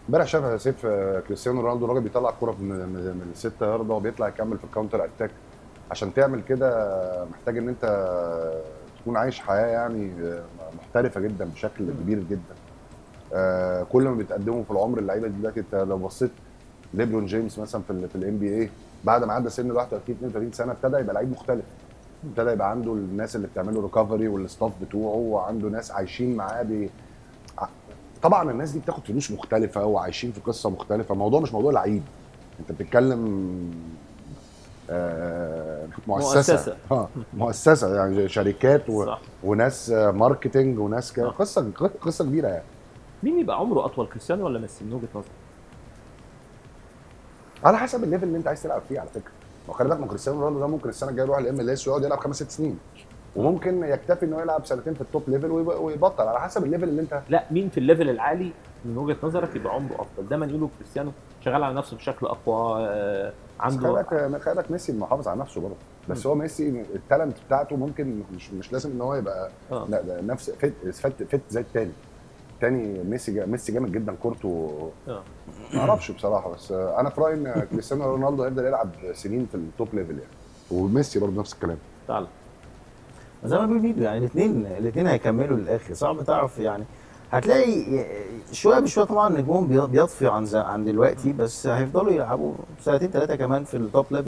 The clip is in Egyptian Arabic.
امبارح شاف يا سيف آه، كريستيانو رونالدو الراجل بيطلع الكرة من من من الستة ياردة وبيطلع يكمل في الكاونتر اتاك عشان تعمل كده محتاج ان انت تكون عايش حياة يعني آه، محترفة جدا بشكل كبير جدا آه، كل ما بيتقدموا في العمر اللعيبه دي دلوقتي انت لو بصيت ليبرون جيمس مثلا في ال في الام بي اي بعد ما عدى سن ال 31 32 سنه ابتدى يبقى لعيب مختلف ابتدى يبقى عنده الناس اللي بتعمل له ريكفري والستاف بتوعه وعنده ناس عايشين معاه بي... ع- طبعا الناس دي بتاخد فلوس مختلفه وعايشين في قصه مختلفه الموضوع مش موضوع لعيب انت بتتكلم آه مؤسسه مؤسسة. اه مؤسسه يعني شركات و... صح. وناس آه، ماركتينج وناس كده آه. قصه قصه كبيره يعني مين يبقى عمره اطول كريستيانو ولا ميسي من وجهه نظرك؟ على حسب الليفل اللي انت عايز تلعب فيه على فكره ما خلي بالك ما كريستيانو رونالدو ده ممكن السنه الجايه يروح الام ال اس ويقعد يلعب خمس ست سنين وممكن يكتفي انه يلعب سنتين في التوب ليفل ويب- ويبطل على حسب الليفل اللي انت لا مين في الليفل العالي من وجهه نظرك يبقى عمره افضل دايما يقولوا كريستيانو شغال على نفسه بشكل اقوى آه، بس خلي عنده بالك خلي بالك ميسي محافظ على نفسه برضه بس هو ميسي التالنت بتاعته ممكن مش مش لازم ان هو يبقى آه. لا ده نفس فت فت, فت زي التاني التاني ميسي جا ميسي جامد جدا كورته آه. ما اعرفش بصراحه بس انا في رايي ان كريستيانو رونالدو هيفضل يلعب سنين في التوب ليفل يعني وميسي برضه نفس الكلام تعالى زي ما بيقول ميدو يعني الاثنين الاثنين هيكملوا للاخر صعب تعرف يعني هتلاقي شويه بشويه طبعا نجمهم بي- بيطفي عن ز- عن دلوقتي بس هيفضلوا يلعبوا سنتين ثلاثه كمان في التوب ليفل